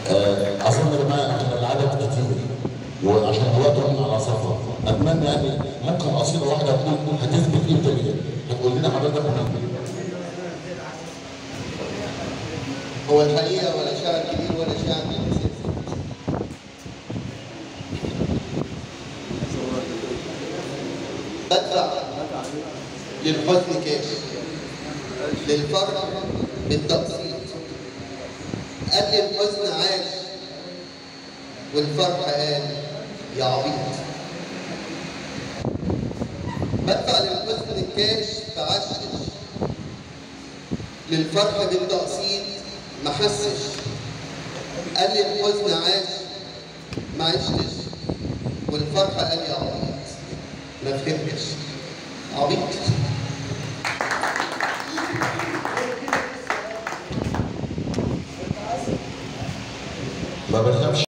آه، اظن يا جماعه عشان العدد كتير وعشان الوقت واحنا على سفر اتمنى يعني ممكن قصيده واحده تكون هتثبت امتى ليه هتقول لنا حضرتك ممكن هو الحقيقه ولا شاعر كبير ولا شاعر بيتنسي بدفع للحزن كاش للفرح بالتقسيط قال لي الحزن عاش والفرح قال يا عبيط بدفع للحزن الكاش فعشش للفرح بالتقسيط ما حسش قال لي الحزن عاش ما عشتش والفرح قال يا عبيط ما فهمتش عبيط ما بنخافش